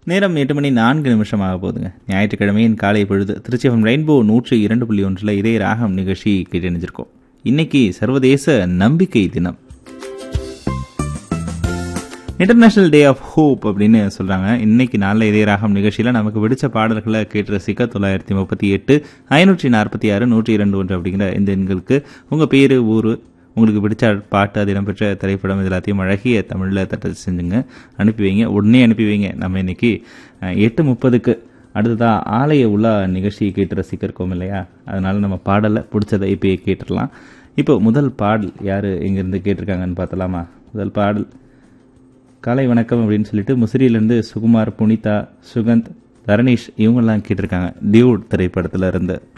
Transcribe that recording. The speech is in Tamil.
நேரம் எட்டு மணி நான்கு நிமிஷம் ஆக போகுதுங்க ஞாயிற்றுக்கிழமையின் காலை பொழுது திருச்சி எஃப்எம் ரெயின்போ நூற்றி இரண்டு புள்ளி ஒன்றில் இதே ராகம் நிகழ்ச்சி கேட்டணிஞ்சிருக்கோம் இன்னைக்கு சர்வதேச நம்பிக்கை தினம் இன்டர்நேஷனல் டே ஆஃப் ஹோப் அப்படின்னு சொல்கிறாங்க இன்னைக்கு நாளில் இதே ராகம் நிகழ்ச்சியில் நமக்கு பிடிச்ச பாடல்களை கேட்டு ரசிக்க தொள்ளாயிரத்தி முப்பத்தி எட்டு ஐநூற்றி நாற்பத்தி ஆறு நூற்றி இரண்டு ஒன்று அப்படிங்கிற இந்த எண்களுக்கு உங்கள் பேர் ஊர் உங்களுக்கு பிடிச்ச பாட்டு அது இடம்பெற்ற திரைப்படம் இது எல்லாத்தையும் அழகிய தமிழில் தட்ட செஞ்சுங்க அனுப்பி வைங்க உடனே அனுப்பி வைங்க நம்ம இன்னைக்கு அஹ், எட்டு முப்பதுக்கு அடுத்ததாக ஆலய உலா நிகழ்ச்சியை கேட்டு ரசிக்க இருக்கோம் இல்லையா அதனால நம்ம பாடலை பிடிச்சதை இப்போயே கேட்டுடலாம் இப்போ முதல் பாடல் யார் எங்கேருந்து கேட்டிருக்காங்கன்னு பார்த்தலாமா முதல் பாடல் காலை வணக்கம் அப்படின்னு சொல்லிட்டு முசிறியிலேருந்து சுகுமார் புனிதா சுகந்த் தரணீஷ் இவங்கெல்லாம் கேட்டிருக்காங்க டியூட் திரைப்படத்தில் இருந்து